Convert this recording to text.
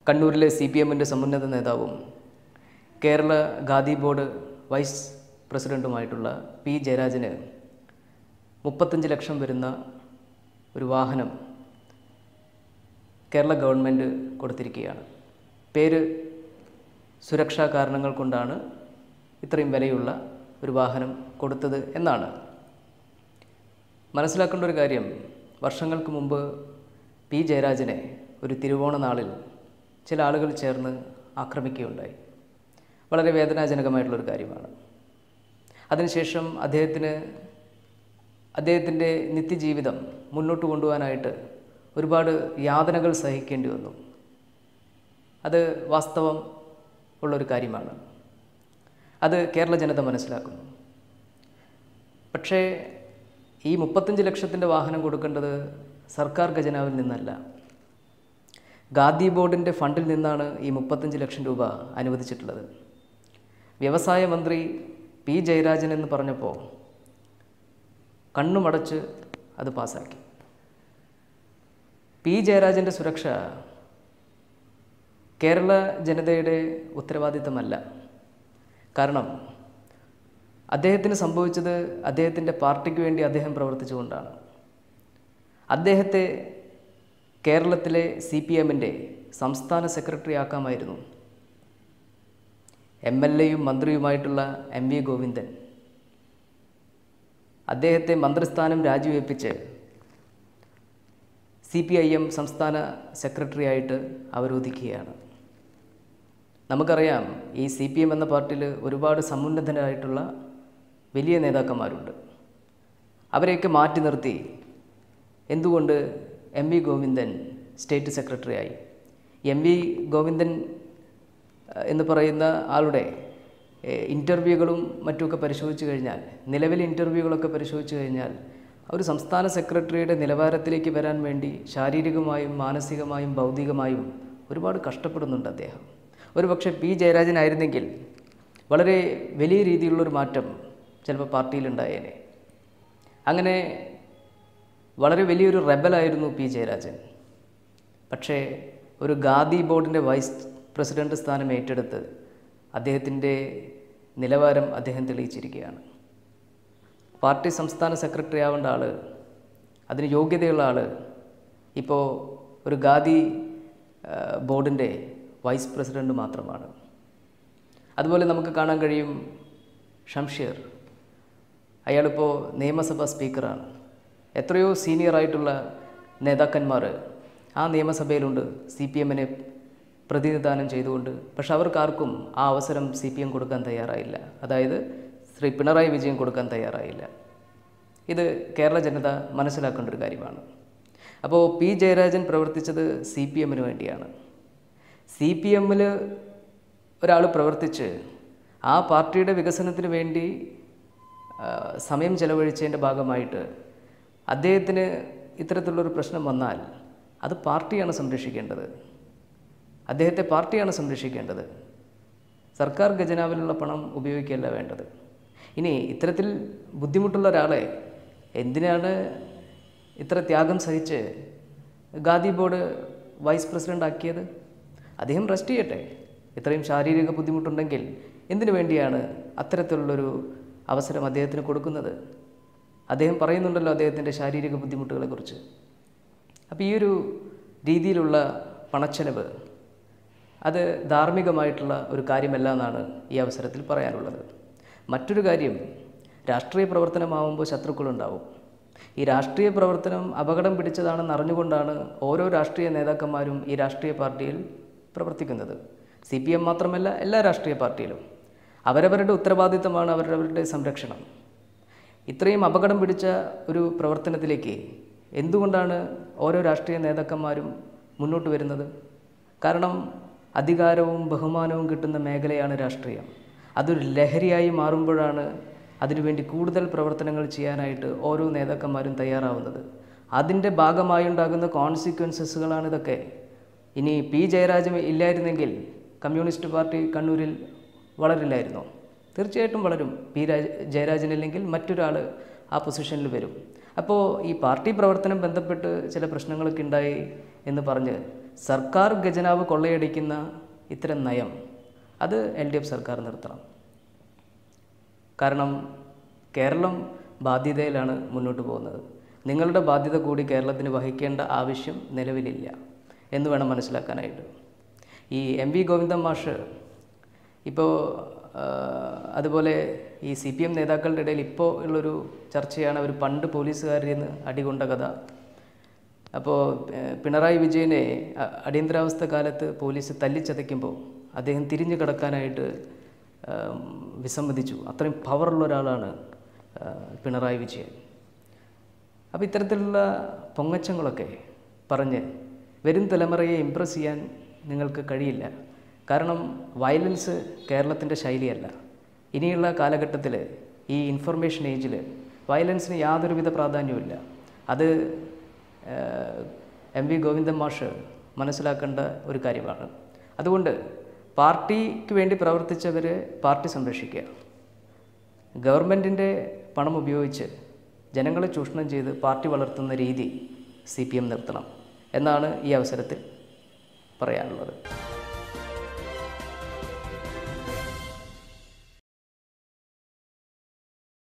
കണ്ണൂരിലെ C P എമ്മിൻ്റെ സമുന്നത നേതാവും കേരള ഖാദി ബോർഡ് വൈസ് പ്രസിഡൻറ്റുമായിട്ടുള്ള പി ജയരാജന് മുപ്പത്തഞ്ച് ലക്ഷം വരുന്ന ഒരു വാഹനം കേരള ഗവൺമെൻറ് കൊടുത്തിരിക്കുകയാണ് പേര് സുരക്ഷാ കാരണങ്ങൾ കൊണ്ടാണ് ഇത്രയും വിലയുള്ള ഒരു വാഹനം കൊടുത്തത് എന്നാണ് മനസ്സിലാക്കേണ്ട ഒരു കാര്യം വർഷങ്ങൾക്ക് മുമ്പ് പി ജയരാജനെ ഒരു തിരുവോണ നാളിൽ ചില ആളുകൾ ചേർന്ന് ആക്രമിക്കുകയുണ്ടായി വളരെ വേദനാജനകമായിട്ടുള്ളൊരു കാര്യമാണ് അതിനുശേഷം അദ്ദേഹത്തിന് അദ്ദേഹത്തിൻ്റെ നിത്യജീവിതം മുന്നോട്ട് കൊണ്ടുപോകാനായിട്ട് ഒരുപാട് യാതനകൾ സഹിക്കേണ്ടി വന്നു അത് വാസ്തവം ഉള്ളൊരു കാര്യമാണ് അത് കേരള ജനത മനസ്സിലാക്കുന്നു പക്ഷേ ഈ മുപ്പത്തഞ്ച് ലക്ഷത്തിൻ്റെ വാഹനം കൊടുക്കേണ്ടത് സർക്കാർ ഖജനാവിൽ നിന്നല്ല ഖാദി ബോർഡിൻ്റെ ഫണ്ടിൽ നിന്നാണ് ഈ മുപ്പത്തഞ്ച് ലക്ഷം രൂപ അനുവദിച്ചിട്ടുള്ളത് വ്യവസായ മന്ത്രി പി ജയരാജൻ എന്ന് പറഞ്ഞപ്പോൾ കണ്ണുമടച്ച് അത് പാസ്സാക്കി പി ജയരാജൻ്റെ സുരക്ഷ കേരള ജനതയുടെ ഉത്തരവാദിത്തമല്ല കാരണം അദ്ദേഹത്തിന് സംഭവിച്ചത് അദ്ദേഹത്തിൻ്റെ പാർട്ടിക്ക് വേണ്ടി അദ്ദേഹം പ്രവർത്തിച്ചുകൊണ്ടാണ് അദ്ദേഹത്തെ കേരളത്തിലെ സി പി എമ്മിൻ്റെ സംസ്ഥാന സെക്രട്ടറി ആക്കാമായിരുന്നു എം എൽ എയും മന്ത്രിയുമായിട്ടുള്ള എം വി ഗോവിന്ദൻ അദ്ദേഹത്തെ മന്ത്രിസ്ഥാനം രാജിവെപ്പിച്ച് സി പി ഐ എം സംസ്ഥാന സെക്രട്ടറിയായിട്ട് അവരോധിക്കുകയാണ് നമുക്കറിയാം ഈ സി പി എം എന്ന പാർട്ടിയിൽ ഒരുപാട് സമുന്നതരായിട്ടുള്ള വലിയ നേതാക്കന്മാരുണ്ട് അവരെയൊക്കെ മാറ്റി നിർത്തി എന്തുകൊണ്ട് എം വി ഗോവിന്ദൻ സ്റ്റേറ്റ് സെക്രട്ടറിയായി എം വി ഗോവിന്ദൻ ഏഹ്, എന്ന് പറയുന്ന ആളുടെ ഇൻ്റർവ്യൂകളും മറ്റുമൊക്കെ പരിശോധിച്ച് കഴിഞ്ഞാൽ നിലവിലെ ഇൻ്റർവ്യൂകളൊക്കെ പരിശോധിച്ച് കഴിഞ്ഞാൽ ഒരു സംസ്ഥാന സെക്രട്ടറിയുടെ നിലവാരത്തിലേക്ക് വരാൻ വേണ്ടി ശാരീരികമായും മാനസികമായും ഭൗതികമായും ഒരുപാട് കഷ്ടപ്പെടുന്നുണ്ട് അദ്ദേഹം ഒരു പക്ഷേ പി ജയരാജനായിരുന്നെങ്കിൽ വളരെ വലിയ രീതിയിലുള്ളൊരു മാറ്റം ചിലപ്പോൾ പാർട്ടിയിലുണ്ടായേനെ അങ്ങനെ വളരെ വലിയൊരു റെബലായിരുന്നു പി ജയരാജൻ പക്ഷേ ഒരു ഖാദി ബോർഡിൻ്റെ വൈസ് പ്രസിഡന്റ് സ്ഥാനം ഏറ്റെടുത്ത് അദ്ദേഹത്തിൻ്റെ നിലവാരം അദ്ദേഹം തെളിയിച്ചിരിക്കുകയാണ് പാർട്ടി സംസ്ഥാന സെക്രട്ടറി ആവേണ്ട ആൾ അതിന് യോഗ്യതയുള്ള ആൾ ഇപ്പോൾ ഒരു ഖാദി ആ, ബോർഡിൻ്റെ വൈസ് പ്രസിഡന്റ് മാത്രമാണ് അതുപോലെ നമുക്ക് കാണാൻ കഴിയും ഷംഷീർ അയാളിപ്പോൾ നിയമസഭാ സ്പീക്കറാണ് എത്രയോ സീനിയർ ആയിട്ടുള്ള നേതാക്കന്മാർ ആ നിയമസഭയിലുണ്ട് സി പി എമ്മിനെ പ്രതിനിധാനം ചെയ്തുകൊണ്ട് പക്ഷെ അവർക്കാർക്കും ആ അവസരം സി പി എം കൊടുക്കാൻ തയ്യാറായില്ല അതായത് ശ്രീ പിണറായി വിജയൻ കൊടുക്കാൻ തയ്യാറായില്ല ഇത് കേരള ജനത മനസ്സിലാക്കേണ്ട ഒരു കാര്യമാണ് അപ്പോൾ പി ജയരാജൻ പ്രവർത്തിച്ചത് സി പി എമ്മിന് വേണ്ടിയാണ് സി പി എമ്മിൽ ഒരാൾ പ്രവർത്തിച്ച് ആ പാർട്ടിയുടെ വികസനത്തിന് വേണ്ടി ആ, സമയം ചെലവഴിച്ചതിൻ്റെ ഭാഗമായിട്ട് അദ്ദേഹത്തിന് ഇത്തരത്തിലുള്ളൊരു പ്രശ്നം വന്നാൽ അത് പാർട്ടിയാണ് സംരക്ഷിക്കേണ്ടത് അദ്ദേഹത്തെ പാർട്ടിയാണ് സംരക്ഷിക്കേണ്ടത് സർക്കാർ ഖജനാവിലുള്ള പണം ഉപയോഗിക്കുകയല്ല വേണ്ടത് ഇനി ഇത്തരത്തിൽ ബുദ്ധിമുട്ടുള്ള ഒരാളെ എന്തിനാണ് ഇത്ര ത്യാഗം സഹിച്ച് ഖാദി ബോർഡ് വൈസ് പ്രസിഡൻ്റ് ആക്കിയത് അദ്ദേഹം റെസ്റ്റ് ചെയ്യട്ടെ ഇത്രയും ശാരീരിക ബുദ്ധിമുട്ടുണ്ടെങ്കിൽ എന്തിനു വേണ്ടിയാണ് അത്തരത്തിലുള്ളൊരു അവസരം അദ്ദേഹത്തിന് കൊടുക്കുന്നത് അദ്ദേഹം പറയുന്നുണ്ടല്ലോ അദ്ദേഹത്തിൻ്റെ ശാരീരിക ബുദ്ധിമുട്ടുകളെക്കുറിച്ച് അപ്പോൾ ഈ ഒരു രീതിയിലുള്ള പണച്ചെലവ് അത് ധാർമ്മികമായിട്ടുള്ള ഒരു കാര്യമല്ല എന്നാണ് ഈ അവസരത്തിൽ പറയാനുള്ളത് മറ്റൊരു കാര്യം രാഷ്ട്രീയ പ്രവർത്തനമാവുമ്പോൾ ശത്രുക്കളുണ്ടാവും ഈ രാഷ്ട്രീയ പ്രവർത്തനം അപകടം പിടിച്ചതാണെന്ന് അറിഞ്ഞുകൊണ്ടാണ് ഓരോ രാഷ്ട്രീയ നേതാക്കന്മാരും ഈ രാഷ്ട്രീയ പാർട്ടിയിൽ പ്രവർത്തിക്കുന്നത് സി പി എം മാത്രമല്ല എല്ലാ രാഷ്ട്രീയ പാർട്ടിയിലും അവരവരുടെ ഉത്തരവാദിത്തമാണ് അവരവരുടെ സംരക്ഷണം ഇത്രയും അപകടം പിടിച്ച ഒരു പ്രവർത്തനത്തിലേക്ക് എന്തുകൊണ്ടാണ് ഓരോ രാഷ്ട്രീയ നേതാക്കന്മാരും മുന്നോട്ട് വരുന്നത് കാരണം അധികാരവും ബഹുമാനവും കിട്ടുന്ന മേഖലയാണ് രാഷ്ട്രീയം അതൊരു ലഹരിയായി മാറുമ്പോഴാണ് അതിനുവേണ്ടി കൂടുതൽ പ്രവർത്തനങ്ങൾ ചെയ്യാനായിട്ട് ഓരോ നേതാക്കന്മാരും തയ്യാറാവുന്നത് അതിൻ്റെ ഭാഗമായി ഉണ്ടാകുന്ന കോൺസിക്വൻസസുകളാണ് ഇതൊക്കെ ഇനി പി ജയരാജൻ ഇല്ലായിരുന്നെങ്കിൽ കമ്മ്യൂണിസ്റ്റ് പാർട്ടി കണ്ണൂരിൽ വളരില്ലായിരുന്നോ തീർച്ചയായിട്ടും വളരും പി രാജ ജയരാജനില്ലെങ്കിൽ മറ്റൊരാൾ ആ പൊസിഷനിൽ വരും അപ്പോൾ ഈ പാർട്ടി പ്രവർത്തനം ബന്ധപ്പെട്ട് ചില പ്രശ്നങ്ങളൊക്കെ ഉണ്ടായി എന്ന് പറഞ്ഞ് സർക്കാർ ഖജനാവ് കൊള്ളയടിക്കുന്ന ഇത്തരം നയം അത് എൽ ഡി എഫ് സർക്കാർ നിർത്തണം കാരണം കേരളം ബാധ്യതയിലാണ് മുന്നോട്ട് പോകുന്നത് നിങ്ങളുടെ ബാധ്യത കൂടി കേരളത്തിന് വഹിക്കേണ്ട ആവശ്യം നിലവിലില്ല എന്ന് വേണം മനസ്സിലാക്കാനായിട്ട് ഈ എം വി ഗോവിന്ദൻ മാഷ് ഇപ്പോൾ അതുപോലെ ഈ സി പി എം നേതാക്കളുടെ ഇടയിൽ ഇപ്പോൾ ഉള്ളൊരു ചർച്ചയാണ് അവർ പണ്ട് പോലീസുകാരിൽ നിന്ന് അടികൊണ്ട കഥ അപ്പോൾ ഏഹ്, പിണറായി വിജയനെ അ- അടിയന്തരാവസ്ഥ കാലത്ത് പോലീസ് തല്ലിച്ചതയ്ക്കുമ്പോൾ അദ്ദേഹം തിരിഞ്ഞു കിടക്കാനായിട്ട് ആം, വിസമ്മതിച്ചു അത്രയും പവറുള്ള ഒരാളാണ് ആ, പിണറായി വിജയൻ അപ്പോൾ ഇത്തരത്തിലുള്ള പൊങ്ങച്ചങ്ങളൊക്കെ പറഞ്ഞ് വരും തലമുറയെ ഇമ്പ്രസ് ചെയ്യാൻ നിങ്ങൾക്ക് കഴിയില്ല കാരണം വയലൻസ് കേരളത്തിൻ്റെ ശൈലിയല്ല ഇനിയുള്ള കാലഘട്ടത്തിൽ ഈ ഇൻഫർമേഷൻ ഏജിൽ വയലൻസിന് യാതൊരുവിധ പ്രാധാന്യവുമില്ല അത് എം വി ഗോവിന്ദൻ മാഷ് മനസ്സിലാക്കേണ്ട ഒരു കാര്യമാണ് അതുകൊണ്ട് പാർട്ടിക്ക് വേണ്ടി പ്രവർത്തിച്ചവരെ പാർട്ടി സംരക്ഷിക്കുക ഗവൺമെൻറ്റിൻ്റെ പണം ഉപയോഗിച്ച് ജനങ്ങളെ ചൂഷണം ചെയ്ത് പാർട്ടി വളർത്തുന്ന രീതി സി പി എം നിർത്തണം എന്നാണ് ഈ അവസരത്തിൽ പറയാനുള്ളത്